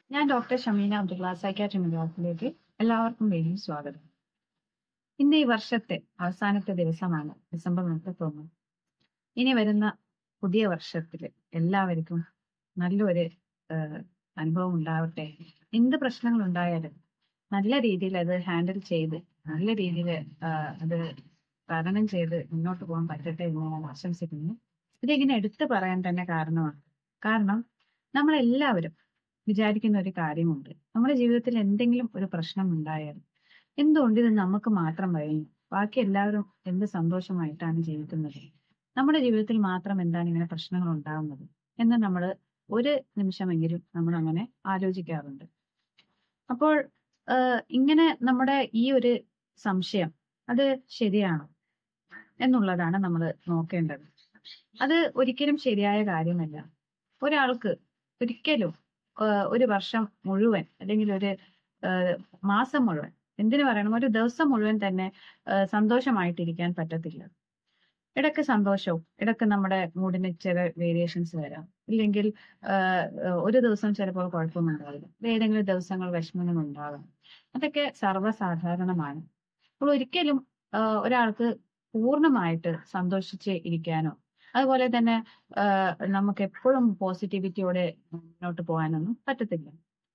ഞാൻ doctor Shameena Abdulla psychiatry മലയാളത്തിലേക്ക് എല്ലാവർക്കും വേണ്ടി സ്വാഗതം ഇന്ന് ഈ വർഷത്തെ അവസാനത്തെ ദിവസമാണ് ഡിസംബർ മുപ്പത്തൊന്ന് ഇനി വരുന്ന പുതിയ വർഷത്തിൽ എല്ലാവർക്കും നല്ലൊരു ആഹ്, അനുഭവം ഉണ്ടാവട്ടെ എന്ത് പ്രശ്നങ്ങൾ ഉണ്ടായാലും നല്ല രീതിയിൽ അത് ഹാൻഡിൽ ചെയ്ത് നല്ല രീതിയിൽ അത് തരണം ചെയ്ത് മുന്നോട്ട് പോകാൻ പറ്റട്ടെ എന്ന് ഞാൻ ആശംസിക്കുന്നു ഇതിങ്ങനെ എടുത്തു പറയാൻ തന്നെ കാരണമാണ് കാരണം നമ്മളെല്ലാവരും വിചാരിക്കുന്ന ഒരു കാര്യമുണ്ട് നമ്മുടെ ജീവിതത്തിൽ എന്തെങ്കിലും ഒരു പ്രശ്നം ഉണ്ടായാൽ എന്തുകൊണ്ട് ഇത് നമുക്ക് മാത്രം കഴിയും ബാക്കി എല്ലാവരും എന്ത് സന്തോഷമായിട്ടാണ് ജീവിക്കുന്നത് നമ്മുടെ ജീവിതത്തിൽ മാത്രം എന്താണ് ഇങ്ങനെ പ്രശ്നങ്ങൾ ഉണ്ടാകുന്നത് എന്ന് നമ്മൾ ഒരു നിമിഷമെങ്കിലും നമ്മൾ അങ്ങനെ ആലോചിക്കാറുണ്ട് അപ്പോൾ ആഹ് ഇങ്ങനെ നമ്മുടെ ഈ ഒരു സംശയം അത് ശരിയാണോ എന്നുള്ളതാണ് നമ്മൾ നോക്കേണ്ടത് അത് ഒരിക്കലും ശരിയായ കാര്യമല്ല ഒരാൾക്ക് ഒരിക്കലും ആഹ് ഒരു വർഷം മുഴുവൻ അല്ലെങ്കിൽ ഒരു ആഹ് മാസം മുഴുവൻ എന്തിനു പറയണം ഒരു ദിവസം മുഴുവൻ തന്നെ ആഹ് സന്തോഷമായിട്ടിരിക്കാൻ പറ്റത്തില്ല ഇടയ്ക്ക് സന്തോഷവും ഇടയ്ക്ക് നമ്മുടെ മൂഡിന് ചില വേരിയേഷൻസ് വരാം ഇല്ലെങ്കിൽ ആഹ് ഒരു ദിവസം ചിലപ്പോൾ കുഴപ്പമൊന്നും ഉണ്ടാവില്ല ഏതെങ്കിലും ദിവസങ്ങൾ വിഷമങ്ങൾ ഉണ്ടാകാം അതൊക്കെ സർവ്വസാധാരണമാണ് അപ്പോൾ ഒരിക്കലും ആഹ് ഒരാൾക്ക് പൂർണ്ണമായിട്ട് സന്തോഷിച്ച് ഇരിക്കാനോ അതുപോലെ തന്നെ ആഹ് നമുക്ക് എപ്പോഴും പോസിറ്റിവിറ്റിയോടെ മുന്നോട്ട് പോകാനൊന്നും പറ്റത്തില്ല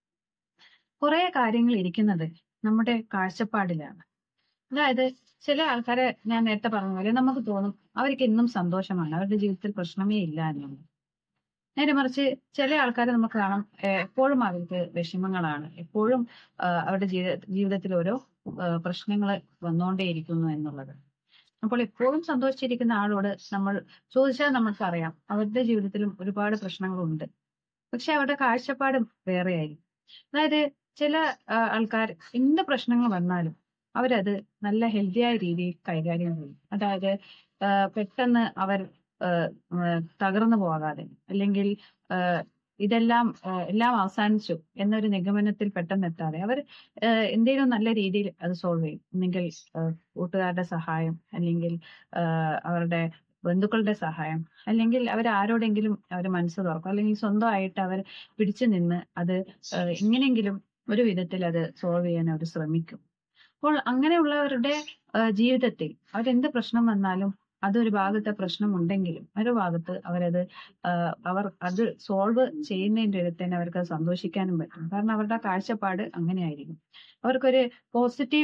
കുറെ കാര്യങ്ങൾ ഇരിക്കുന്നത് നമ്മുടെ കാഴ്ചപ്പാടിലാണ് അതായത് ചില ആൾക്കാരെ ഞാൻ നേരത്തെ പറഞ്ഞ പോലെ നമുക്ക് തോന്നും അവർക്ക് എന്നും സന്തോഷമാണ് അവരുടെ ജീവിതത്തിൽ പ്രശ്നമേ ഇല്ല എന്നുള്ളത് നേരെ മറിച്ച് ചില ആൾക്കാരെ നമുക്ക് കാണാം ഏഹ് എപ്പോഴും അവർക്ക് വിഷമങ്ങളാണ് എപ്പോഴും ആഹ് അവരുടെ ജീവിത ജീവിതത്തിൽ ഓരോ പ്രശ്നങ്ങൾ വന്നുകൊണ്ടേയിരിക്കുന്നു എന്നുള്ളത് അപ്പോൾ എപ്പോഴും സന്തോഷിച്ചിരിക്കുന്ന ആളോട് നമ്മൾ ചോദിച്ചാൽ നമുക്കറിയാം അവരുടെ ജീവിതത്തിലും ഒരുപാട് പ്രശ്നങ്ങളുണ്ട് പക്ഷെ അവരുടെ കാഴ്ചപ്പാടും വേറെയായിരിക്കും അതായത് ചില ആൾക്കാർ എന്ത് പ്രശ്നങ്ങൾ വന്നാലും അവരത് നല്ല ഹെൽത്തിയായ രീതിയിൽ കൈകാര്യം ചെയ്യും അതായത് ആഹ് പെട്ടെന്ന് അവർ ആഹ് ആഹ് തകർന്നു പോകാതെ അല്ലെങ്കിൽ ആഹ് ഇതെല്ലാം ആഹ് എല്ലാം അവസാനിച്ചു എന്നൊരു നിഗമനത്തിൽ പെട്ടെന്ന് എത്താതെ അവർ ആഹ് എന്തെങ്കിലും നല്ല രീതിയിൽ അത് സോൾവ് ചെയ്യും ഒന്നെങ്കിൽ ആഹ് കൂട്ടുകാരുടെ സഹായം അല്ലെങ്കിൽ ആഹ് അവരുടെ ബന്ധുക്കളുടെ സഹായം അല്ലെങ്കിൽ അവർ ആരോടെങ്കിലും അവർ മനസ്സ് തുറക്കും അല്ലെങ്കിൽ സ്വന്തമായിട്ട് അവർ പിടിച്ചു നിന്ന് അത് ആഹ് എങ്ങനെയെങ്കിലും ഒരു വിധത്തിൽ അത് സോൾവ് ചെയ്യാൻ അവർ ശ്രമിക്കും അപ്പോൾ അങ്ങനെയുള്ളവരുടെ ആഹ് ജീവിതത്തിൽ അവരെന്ത് പ്രശ്നം വന്നാലും അതൊരു ഭാഗത്തെ പ്രശ്നം ഉണ്ടെങ്കിലും ഒരു ഭാഗത്ത് അവരത് ആഹ് അവർ അത് സോൾവ് ചെയ്യുന്നതിന്റെ അടുത്ത് തന്നെ അവർക്ക് അത് സന്തോഷിക്കാനും പറ്റും കാരണം അവരുടെ കാഴ്ചപ്പാട് അങ്ങനെയായിരിക്കും അവർക്കൊരു പോസിറ്റീവ്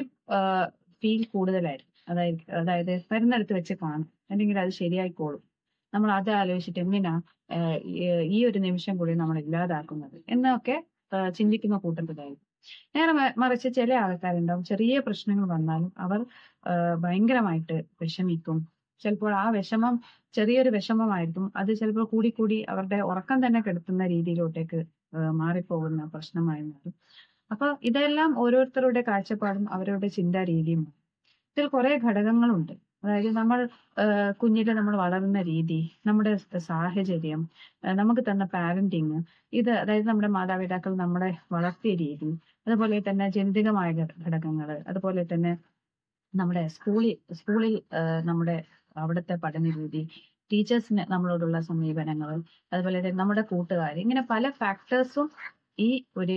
ഫീൽ കൂടുതലായിരിക്കും അതായത് അതായത് വരുന്നിടത്ത് വെച്ച് കാണും അല്ലെങ്കിൽ അത് ശരിയായിക്കോളും നമ്മൾ അത് ആലോചിച്ചിട്ട് എന്തിനാ ആഹ് ഈ- ഈ ഒരു നിമിഷം കൂടി നമ്മൾ ഇല്ലാതാക്കുന്നത് എന്നൊക്കെ ആഹ് ചിന്തിക്കുന്ന കൂട്ടത്തിലായിരിക്കും നേരെ മ- മറിച്ച് ചില ആൾക്കാരുണ്ടാവും ചെറിയ പ്രശ്നങ്ങൾ വന്നാലും അവർ ആഹ് ഭയങ്കരമായിട്ട് വിഷമിക്കും ചിലപ്പോൾ ആ വിഷമം ചെറിയൊരു വിഷമമായിരിക്കും അത് ചിലപ്പോൾ കൂടി കൂടി അവരുടെ ഉറക്കം തന്നെ കെടുത്തുന്ന രീതിയിലോട്ടേക്ക് ആഹ് മാറിപ്പോകുന്ന പ്രശ്നമായി മാറും അപ്പൊ ഇതെല്ലാം ഓരോരുത്തരുടെ കാഴ്ചപ്പാടും അവരുടെ ചിന്താ രീതിയുമാണ് ഇതിൽ കുറെ ഘടകങ്ങളുണ്ട് അതായത് നമ്മൾ കുഞ്ഞിലെ നമ്മൾ വളർന്ന രീതി നമ്മുടെ സാഹചര്യം ആഹ് നമുക്ക് തന്ന പാരന്റിങ് ഇത് അതായത് നമ്മുടെ മാതാപിതാക്കൾ നമ്മളെ വളർത്തിയ രീതി അതുപോലെ തന്നെ ജനിതകമായ ഘടകങ്ങൾ അതുപോലെ തന്നെ നമ്മുടെ സ്കൂളിൽ സ്കൂളിൽ ആഹ് നമ്മുടെ അവിടുത്തെ പഠന രീതി ടീച്ചേഴ്സിന് നമ്മളോടുള്ള സമീപനങ്ങൾ അതുപോലെ തന്നെ നമ്മുടെ കൂട്ടുകാർ ഇങ്ങനെ പല ഫാക്ടേഴ്സും ഈ ഒരു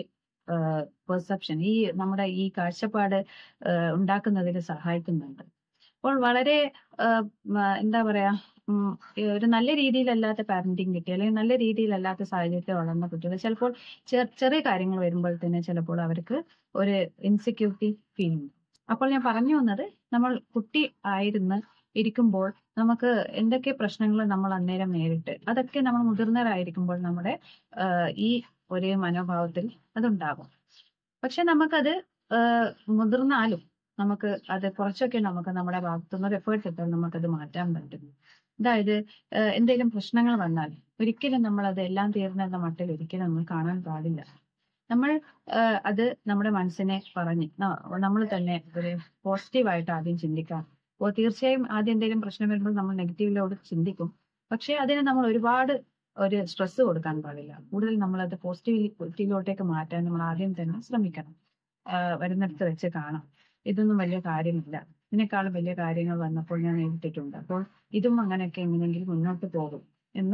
പെർസെപ്ഷൻ ഈ നമ്മുടെ ഈ കാഴ്ചപ്പാട് ആഹ് ഉണ്ടാക്കുന്നതിൽ സഹായിക്കുന്നുണ്ട് അപ്പോൾ വളരെ ആഹ് മ- എന്താ പറയാ ഉം, ഈ ഒരു നല്ല രീതിയിലല്ലാത്ത പാരന്റിങ് കിട്ടി അല്ലെങ്കിൽ നല്ല രീതിയിലല്ലാത്ത സാഹചര്യത്തിൽ വളർന്ന കുട്ടികൾ ചിലപ്പോൾ ചെ- ചെറിയ കാര്യങ്ങൾ വരുമ്പോൾ തന്നെ ചിലപ്പോൾ അവർക്ക് ഒരു ഇൻസെക്യൂരിറ്റി ഫീൽ ഉണ്ട് അപ്പോൾ ഞാൻ പറഞ്ഞു വന്നത് നമ്മൾ കുട്ടി ആയിരുന്ന് ഇരിക്കുമ്പോൾ നമുക്ക് എന്തൊക്കെ പ്രശ്നങ്ങൾ നമ്മൾ അന്നേരം നേരിട്ട് അതൊക്കെ നമ്മൾ മുതിർന്നവരായിരിക്കുമ്പോൾ നമ്മുടെ ആഹ് ഈ ഒരു മനോഭാവത്തിൽ അതുണ്ടാകും പക്ഷെ നമുക്കത് ആഹ് മുതിർന്നാലും നമുക്ക് അത് കുറച്ചൊക്കെ നമുക്ക് നമ്മുടെ ഭാഗത്തുനിന്ന് ഒരു എഫേർട്ട് ഇട്ടാൽ നമുക്കത് മാറ്റാൻ പറ്റും അതായത് ആഹ് എന്തെങ്കിലും പ്രശ്നങ്ങൾ വന്നാൽ ഒരിക്കലും നമ്മൾ അത് എല്ലാം തീർന്നെന്ന മട്ടിൽ ഒരിക്കലും നമ്മൾ കാണാൻ പാടില്ല നമ്മൾ ആഹ് അത് നമ്മുടെ മനസ്സിനെ പറഞ്ഞ് നമ്മൾ തന്നെ ഒരു പോസിറ്റീവായിട്ട് ആദ്യം ചിന്തിക്കാം അപ്പോൾ തീർച്ചയായും ആദ്യം എന്തെങ്കിലും പ്രശ്നം വരുമ്പോൾ നമ്മൾ നെഗറ്റീവിലോട് ചിന്തിക്കും പക്ഷെ അതിന് നമ്മൾ ഒരുപാട് ഒരു സ്ട്രെസ് കൊടുക്കാൻ പാടില്ല കൂടുതൽ നമ്മൾ അത് പോസിറ്റിവിറ്റിയിലോട്ടേക്ക് മാറ്റാൻ നമ്മൾ ആദ്യം തന്നെ ശ്രമിക്കണം ആഹ് വരുന്നിടത്ത് വെച്ച് കാണാം ഇതൊന്നും വലിയ കാര്യമില്ല ഇതിനേക്കാളും വലിയ കാര്യങ്ങൾ വന്നപ്പോൾ ഞാൻ നേരിട്ടിട്ടുണ്ട് അപ്പോൾ ഇതും അങ്ങനെയൊക്കെ എങ്ങനെയെങ്കിലും മുന്നോട്ട് പോകും എന്ന്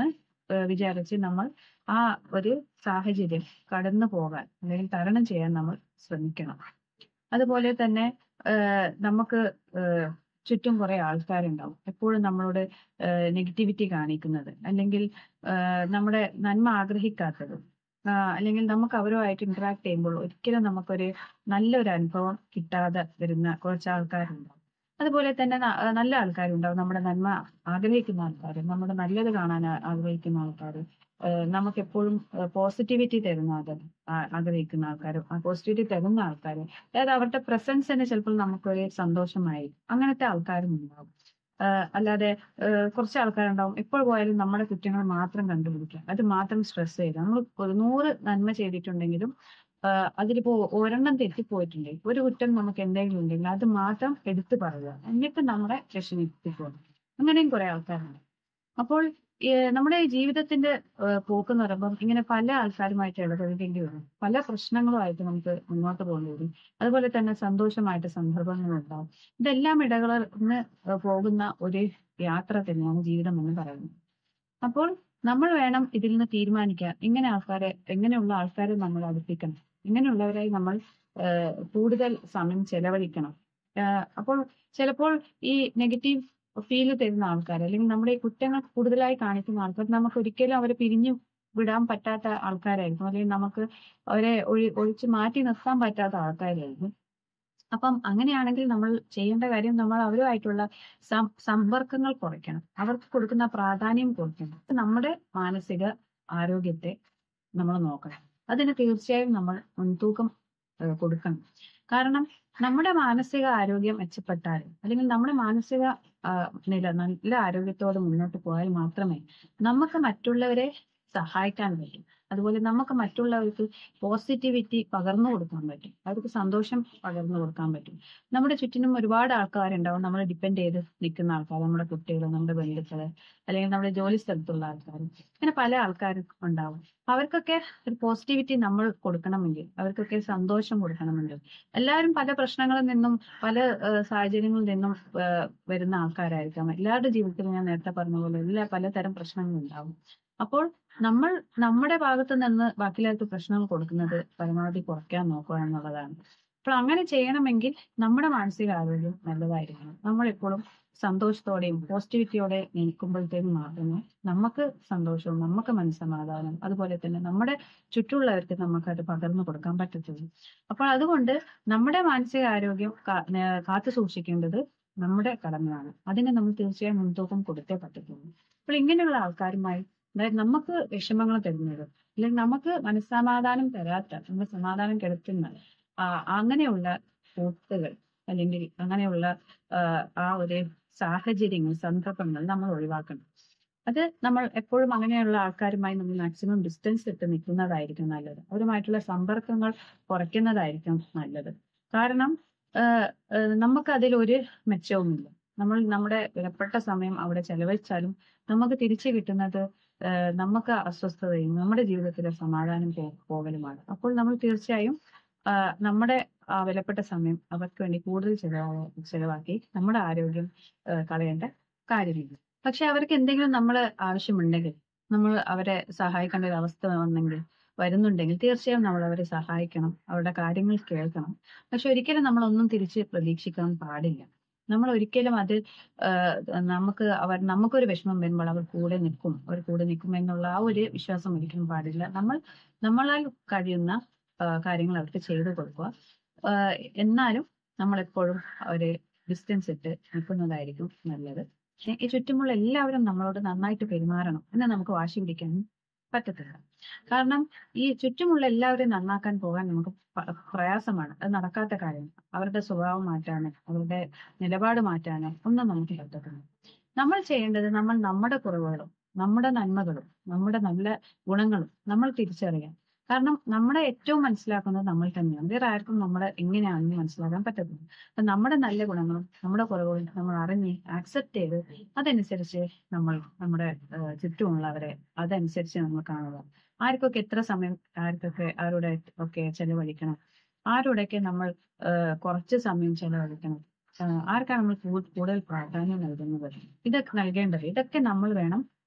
ഏഹ് വിചാരിച്ച് നമ്മൾ ആ ഒരു സാഹചര്യം കടന്നു പോകാൻ അല്ലെങ്കിൽ തരണം ചെയ്യാൻ നമ്മൾ ശ്രമിക്കണം അതുപോലെ തന്നെ ഏഹ് നമുക്ക് ഏഹ് ചുറ്റും കുറെ ആൾക്കാരുണ്ടാവും എപ്പോഴും നമ്മളോട് നെഗറ്റിവിറ്റി കാണിക്കുന്നത് അല്ലെങ്കിൽ ഏഹ് നമ്മുടെ നന്മ ആഗ്രഹിക്കാത്തത് ആഹ് അല്ലെങ്കിൽ നമുക്ക് അവരുമായിട്ട് ഇന്ററാക്ട് ചെയ്യുമ്പോൾ ഒരിക്കലും നമുക്കൊരു നല്ലൊരു അനുഭവം കിട്ടാതെ വരുന്ന കുറച്ച് ആൾക്കാരുണ്ടാവും അതുപോലെ തന്നെ ന- ആഹ് നല്ല ആൾക്കാരുണ്ടാവും നമ്മുടെ നന്മ ആഗ്രഹിക്കുന്ന ആൾക്കാർ നമ്മുടെ നല്ലത് കാണാൻ ആ- ആഗ്രഹിക്കുന്ന ആൾക്കാർ നമുക്ക് എപ്പോഴും പോസിറ്റിവിറ്റി തരുന്ന ആൾക്കാർ ആ- ആഗ്രഹിക്കുന്ന ആൾക്കാർ പോസിറ്റിവിറ്റി തരുന്ന ആൾക്കാർ അതായത് അവരുടെ പ്രസൻസ് തന്നെ ചിലപ്പോൾ നമുക്കൊരു സന്തോഷമായി അങ്ങനത്തെ ആൾക്കാരും ഉണ്ടാവും ആഹ് അല്ലാതെ ആഹ് കുറച്ച് ആൾക്കാരുണ്ടാവും എപ്പോൾ പോയാലും നമ്മുടെ കുറ്റങ്ങൾ മാത്രം കണ്ടുപിടിക്കുക അത് മാത്രം സ്ട്രെസ് ചെയ്യുക നമ്മൾ ഒരു നൂറ് നന്മ ചെയ്തിട്ടുണ്ടെങ്കിലും ആഹ് അതിലിപ്പോ ഒരെണ്ണം തെറ്റിപ്പോയിട്ടുണ്ടെങ്കിൽ ഒരു കുറ്റം നമുക്ക് എന്തെങ്കിലും ഉണ്ടെങ്കിൽ അത് മാത്രം എടുത്തു പറയുക എന്നിട്ട് നമ്മളെ വിഷമിപ്പിക്കുക അങ്ങനെയും കുറെ ആൾക്കാരുണ്ട് അപ്പോൾ ഏഹ് നമ്മുടെ ഈ ജീവിതത്തിന്റെ ഏഹ് പോക്ക് എന്ന് പറയുമ്പോൾ ഇങ്ങനെ പല ആൾക്കാരുമായിട്ട് ഇടപെടേണ്ടി വരും പല പ്രശ്നങ്ങളുമായിട്ട് നമുക്ക് മുന്നോട്ട് പോകേണ്ടി വരും അതുപോലെ തന്നെ സന്തോഷമായിട്ട് സന്ദർഭങ്ങളുണ്ടാവും ഇതെല്ലാം ഇടകലർന്ന് പോകുന്ന ഒരു യാത്ര തന്നെയാണ് ജീവിതം എന്ന് പറയുന്നത് അപ്പോൾ നമ്മൾ വേണം ഇതിൽ നിന്ന് തീരുമാനിക്കാൻ ഇങ്ങനെ ആൾക്കാരെ എങ്ങനെയുള്ള ആൾക്കാരെ നമ്മൾ അടുപ്പിക്കണം ഇങ്ങനെയുള്ളവരായി നമ്മൾ ആഹ് കൂടുതൽ സമയം ചെലവഴിക്കണം ആഹ് അപ്പോൾ ചിലപ്പോൾ ഈ നെഗറ്റീവ് ഫീൽ തരുന്ന ആൾക്കാർ അല്ലെങ്കിൽ നമ്മുടെ ഈ കുറ്റങ്ങൾ കൂടുതലായി കാണിക്കുന്ന ആൾക്കാർ നമുക്ക് ഒരിക്കലും അവരെ പിരിഞ്ഞു വിടാൻ പറ്റാത്ത ആൾക്കാരായിരിക്കും അല്ലെങ്കിൽ നമുക്ക് അവരെ ഒഴി ഒഴിച്ച് മാറ്റി നിർത്താൻ പറ്റാത്ത ആൾക്കാരായിരിക്കും അപ്പം അങ്ങനെയാണെങ്കിൽ നമ്മൾ ചെയ്യേണ്ട കാര്യം നമ്മൾ അവരുമായിട്ടുള്ള സം- സമ്പർക്കങ്ങൾ കുറയ്ക്കണം അവർക്ക് കൊടുക്കുന്ന പ്രാധാന്യം കുറയ്ക്കണം നമ്മുടെ മാനസിക ആരോഗ്യത്തെ നമ്മൾ നോക്കണം അതിന് തീർച്ചയായും നമ്മൾ മുൻതൂക്കം ഏഹ് കൊടുക്കണം കാരണം നമ്മുടെ മാനസിക ആരോഗ്യം മെച്ചപ്പെട്ടാൽ അല്ലെങ്കിൽ നമ്മുടെ മാനസിക ആ, നില നല്ല ആരോഗ്യത്തോടെ മുന്നോട്ട് പോയാൽ മാത്രമേ നമുക്ക് മറ്റുള്ളവരെ സഹായിക്കാൻ പറ്റും അതുപോലെ നമുക്ക് മറ്റുള്ളവർക്ക് പോസിറ്റിവിറ്റി പകർന്നു കൊടുക്കാൻ പറ്റും അവർക്ക് സന്തോഷം പകർന്നു കൊടുക്കാൻ പറ്റും നമ്മുടെ ചുറ്റിനും ഒരുപാട് ആൾക്കാരുണ്ടാവും നമ്മളെ ഡിപ്പെൻഡ് ചെയ്ത് നിൽക്കുന്ന ആൾക്കാർ നമ്മുടെ കുട്ടികൾ നമ്മുടെ ബന്ധുക്കള് അല്ലെങ്കിൽ നമ്മുടെ ജോലി സ്ഥലത്തുള്ള ആൾക്കാർ ഇങ്ങനെ പല ആൾക്കാരും ഉണ്ടാവും അവർക്കൊക്കെ ഒരു പോസിറ്റിവിറ്റി നമ്മൾ കൊടുക്കണമെങ്കിൽ അവർക്കൊക്കെ സന്തോഷം കൊടുക്കണമെങ്കിൽ എല്ലാവരും പല പ്രശ്നങ്ങളിൽ നിന്നും പല ഏഹ്, സാഹചര്യങ്ങളിൽ നിന്നും ഏഹ്, വരുന്ന ആൾക്കാരായിരിക്കാം എല്ലാവരുടെ ജീവിതത്തിൽ ഞാൻ നേരത്തെ പറഞ്ഞ പോലെ എല്ലാ പലതരം പ്രശ്നങ്ങളും ഉണ്ടാവും അപ്പോൾ നമ്മൾ നമ്മുടെ ഭാഗത്ത് നിന്ന് ബാക്കിയുള്ളവർക്ക് പ്രശ്നങ്ങൾ കൊടുക്കുന്നത് പരമാവധി കുറയ്ക്കാൻ നോക്കുക എന്നുള്ളതാണ് അപ്പോൾ അങ്ങനെ ചെയ്യണമെങ്കിൽ നമ്മുടെ മാനസിക ആരോഗ്യം നല്ലതായിരിക്കണം നമ്മൾ എപ്പോഴും സന്തോഷത്തോടെയും പോസിറ്റിവിറ്റിയോടെ നിൽക്കുമ്പോഴത്തേക്കും മാത്രമേ നമുക്ക് സന്തോഷവും നമുക്ക് മനസ്സമാധാനം അതുപോലെ തന്നെ നമ്മുടെ ചുറ്റുമുള്ളവർക്ക് നമുക്ക് അത് പകർന്നു കൊടുക്കാൻ പറ്റത്തുള്ളൂ അപ്പോൾ അതുകൊണ്ട് നമ്മുടെ മാനസിക ആരോഗ്യം കാ- നേ- കാത്തു സൂക്ഷിക്കേണ്ടത് നമ്മുടെ കടമയാണ് അതിന് നമ്മൾ തീർച്ചയായും മുൻതൂക്കം കൊടുത്തേ പറ്റത്തുള്ളൂ അപ്പോൾ ഇങ്ങനെയുള്ള ആൾക്കാരുമായി അതായത് നമുക്ക് വിഷമങ്ങൾ തരുന്നത് അല്ലെങ്കിൽ നമുക്ക് മനസ്സമാധാനം തരാത്ത നമ്മുടെ സമാധാനം കെടുത്തുന്ന ആ, അങ്ങനെയുള്ള കൂട്ടുകൾ അല്ലെങ്കിൽ അങ്ങനെയുള്ള ആ, ആ ഒരു സാഹചര്യങ്ങൾ സന്ദർഭങ്ങൾ നമ്മൾ ഒഴിവാക്കണം അത് നമ്മൾ എപ്പോഴും അങ്ങനെയുള്ള ആൾക്കാരുമായി നമ്മൾ മാക്സിമം ഡിസ്റ്റൻസ് ഇട്ട് നിൽക്കുന്നതായിരിക്കും നല്ലത് അവരുമായിട്ടുള്ള സമ്പർക്കങ്ങൾ കുറയ്ക്കുന്നതായിരിക്കും നല്ലത് കാരണം ആഹ് ആഹ് നമുക്ക് അതിൽ ഒരു മെച്ചവുമില്ല നമ്മൾ നമ്മുടെ വിലപ്പെട്ട സമയം അവിടെ ചെലവഴിച്ചാലും നമുക്ക് തിരിച്ചു കിട്ടുന്നത് ആഹ് നമുക്ക് അസ്വസ്ഥതയും നമ്മുടെ ജീവിതത്തിലെ സമാധാനം പോ- പോകലുമാണ് അപ്പോൾ നമ്മൾ തീർച്ചയായും ആഹ് നമ്മുടെ ആ വിലപ്പെട്ട സമയം അവർക്ക് വേണ്ടി കൂടുതൽ ചെലവാ ചെലവാക്കി നമ്മുടെ ആരോഗ്യം ആഹ് കളയേണ്ട കാര്യമില്ല പക്ഷെ അവർക്ക് എന്തെങ്കിലും നമ്മൾ ആവശ്യമുണ്ടെങ്കിൽ നമ്മൾ അവരെ സഹായിക്കേണ്ട ഒരു അവസ്ഥ വന്നെങ്കിൽ വരുന്നുണ്ടെങ്കിൽ തീർച്ചയായും നമ്മൾ അവരെ സഹായിക്കണം അവരുടെ കാര്യങ്ങൾ കേൾക്കണം പക്ഷെ ഒരിക്കലും നമ്മളൊന്നും തിരിച്ച് പ്രതീക്ഷിക്കാൻ പാടില്ല നമ്മൾ ഒരിക്കലും അത് ആഹ് നമുക്ക് അവർ നമുക്കൊരു വിഷമം വരുമ്പോൾ അവർ കൂടെ നിൽക്കും അവർ കൂടെ നിൽക്കും എന്നുള്ള ആ ഒരു വിശ്വാസം ഒരിക്കലും പാടില്ല നമ്മൾ നമ്മളാൽ കഴിയുന്ന ആഹ് കാര്യങ്ങൾ അവർക്ക് ചെയ്തു കൊടുക്കുക ആഹ് എന്നാലും നമ്മൾ എപ്പോഴും ഒരു ഡിസ്റ്റൻസ് ഇട്ട് നിൽക്കുന്നതായിരിക്കും നല്ലത് പക്ഷേ ഈ ചുറ്റുമുള്ള എല്ലാവരും നമ്മളോട് നന്നായിട്ട് പെരുമാറണം എന്ന് നമുക്ക് വാശി പിടിക്കാൻ പറ്റത്തില്ല കാരണം ഈ ചുറ്റുമുള്ള എല്ലാവരെയും നന്നാക്കാൻ പോകാൻ നമുക്ക് പ- പ്രയാസമാണ് അത് നടക്കാത്ത കാര്യം അവരുടെ സ്വഭാവം മാറ്റാനോ അവരുടെ നിലപാട് മാറ്റാനോ ഒന്നും നമുക്ക് പറ്റത്തില്ല നമ്മൾ ചെയ്യേണ്ടത് നമ്മൾ നമ്മുടെ കുറവുകളും നമ്മുടെ നന്മകളും നമ്മുടെ നല്ല ഗുണങ്ങളും നമ്മൾ തിരിച്ചറിയാം കാരണം നമ്മളെ ഏറ്റവും മനസ്സിലാക്കുന്നത് നമ്മൾ തന്നെയാണ് വേറെ ആർക്കും നമ്മളെ എങ്ങനെയാണെന്ന് മനസ്സിലാക്കാൻ പറ്റത്തില്ല അപ്പൊ നമ്മുടെ നല്ല ഗുണങ്ങളും നമ്മുടെ കുറവുകളും നമ്മൾ അറിഞ്ഞ് ആക്സെപ്റ്റ് ചെയ്ത് അതനുസരിച്ച് നമ്മൾ നമ്മുടെ ഏഹ്, ചുറ്റുമുള്ളവരെ അതനുസരിച്ച് നമ്മൾ കാണുക ആർക്കൊക്കെ എത്ര സമയം ആർക്കൊക്കെ ആരുടെ ഒക്കെ ചെലവഴിക്കണം ആരോടൊക്കെ നമ്മൾ ഏഹ്, കുറച്ച് സമയം ചെലവഴിക്കണം ആഹ്, ആർക്കാണ് നമ്മൾ കൂ- കൂടുതൽ പ്രാധാന്യം നൽകുന്നത് ഇതൊക്കെ നൽകേണ്ടത് ഇതൊക്കെ നമ്മൾ വേണം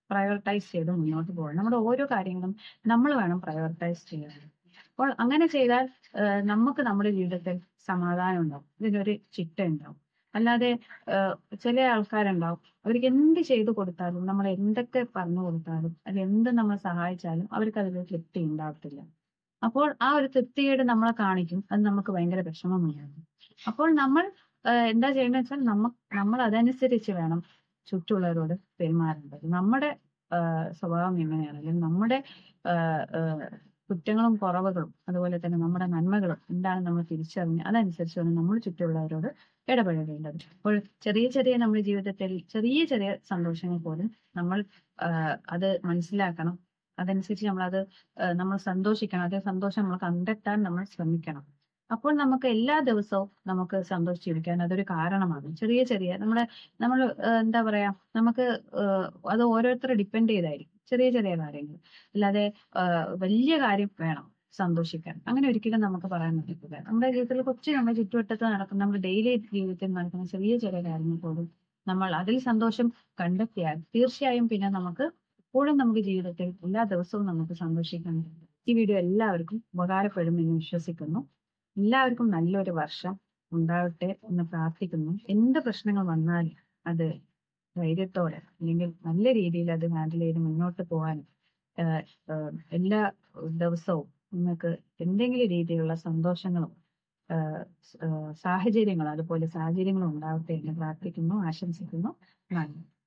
പ്രയോറിറ്റൈസ് ചെയ്ത് മുന്നോട്ട് പോകണം നമ്മുടെ ഓരോ കാര്യങ്ങളും നമ്മൾ വേണം പ്രയോറിറ്റൈസ് ചെയ്യാൻ അപ്പോൾ അങ്ങനെ ചെയ്താൽ ഏഹ്, നമുക്ക് നമ്മുടെ ജീവിതത്തിൽ സമാധാനം ഉണ്ടാവും ഇതിനൊരു ചിട്ട ഉണ്ടാവും അല്ലാതെ ഏഹ്, ചില ആൾക്കാരുണ്ടാവും അവർക്ക് എന്ത് ചെയ്തു കൊടുത്താലും നമ്മൾ എന്തൊക്കെ പറഞ്ഞു കൊടുത്താലും അല്ലെങ്കിൽ എന്ത് നമ്മൾ സഹായിച്ചാലും അവർക്ക് അതിലൊരു തൃപ്തി ഉണ്ടാവത്തില്ല അപ്പോൾ ആ ഒരു തൃപ്തിയേട് നമ്മളെ കാണിക്കും അത് നമുക്ക് ഭയങ്കര വിഷമമുണ്ടാകും അപ്പോൾ നമ്മൾ ഏഹ്, എന്താ ചെയ്യേണ്ടത് വെച്ചാൽ നമ്മ നമ്മൾ അതനുസരിച്ച് വേണം ചുറ്റുള്ളവരോട് പെരുമാറേണ്ടത് നമ്മുടെ ഏഹ്, സ്വഭാവം എങ്ങനെയാണ് അല്ലെങ്കിൽ നമ്മുടെ ഏഹ്, ഏഹ്, കുറ്റങ്ങളും കുറവുകളും അതുപോലെ തന്നെ നമ്മുടെ നന്മകളും എന്താണ് നമ്മൾ തിരിച്ചറിഞ്ഞ് അതനുസരിച്ച് വേണം നമ്മൾ ചുറ്റുമുള്ളവരോട് ഇടപഴകേണ്ടത് അപ്പോൾ ചെറിയ ചെറിയ നമ്മുടെ ജീവിതത്തിൽ ചെറിയ ചെറിയ സന്തോഷങ്ങൾ പോലും നമ്മൾ ആഹ് അത് മനസ്സിലാക്കണം അതനുസരിച്ച് നമ്മളത് ആഹ് നമ്മൾ സന്തോഷിക്കണം അതേ സന്തോഷം നമ്മൾ കണ്ടെത്താൻ നമ്മൾ ശ്രമിക്കണം അപ്പോൾ നമുക്ക് എല്ലാ ദിവസവും നമുക്ക് സന്തോഷിച്ചിരിക്കാൻ അതൊരു കാരണമാണ് ചെറിയ ചെറിയ നമ്മുടെ നമ്മൾ എന്താ പറയാ നമുക്ക് ആഹ് അത് ഓരോരുത്തരെ ഡിപ്പെൻഡ് ചെയ്തായിരിക്കും ചെറിയ ചെറിയ കാര്യങ്ങൾ അല്ലാതെ ആഹ് വലിയ കാര്യം വേണം സന്തോഷിക്കാൻ അങ്ങനെ ഒരിക്കലും നമുക്ക് പറയാൻ പറ്റില്ല നമ്മുടെ ജീവിതത്തിൽ കൊച്ചു നമ്മുടെ ചുറ്റുവട്ടത്ത് നടക്കുന്ന നമ്മുടെ ഡെയിലി ജീവിതത്തിൽ നടക്കുന്ന ചെറിയ ചെറിയ കാര്യങ്ങൾ പോലും നമ്മൾ അതിൽ സന്തോഷം കണ്ടെത്തിയാൽ തീർച്ചയായും പിന്നെ നമുക്ക് എപ്പോഴും നമുക്ക് ജീവിതത്തിൽ എല്ലാ ദിവസവും നമുക്ക് സന്തോഷിക്കാൻ പറ്റും ഈ വീഡിയോ എല്ലാവർക്കും ഉപകാരപ്പെടുമെന്ന് വിശ്വസിക്കുന്നു എല്ലാവർക്കും നല്ലൊരു വർഷം ഉണ്ടാവട്ടെ എന്ന് പ്രാർത്ഥിക്കുന്നു എന്ത് പ്രശ്നങ്ങൾ വന്നാലും അത് ധൈര്യത്തോടെ അല്ലെങ്കിൽ നല്ല രീതിയിൽ അത് ഹാൻഡിൽ ചെയ്ത് മുന്നോട്ട് പോകാൻ ആഹ് ആഹ് എല്ലാ ദിവസവും നിങ്ങൾക്ക് എന്തെങ്കിലും രീതിയിലുള്ള സന്തോഷങ്ങളും ആഹ് സ് ആഹ് സാഹചര്യങ്ങളും അതുപോലെ സാഹചര്യങ്ങളും ഉണ്ടാവട്ടെ എന്ന് പ്രാർത്ഥിക്കുന്നു ആശംസിക്കുന്നു നന്ദി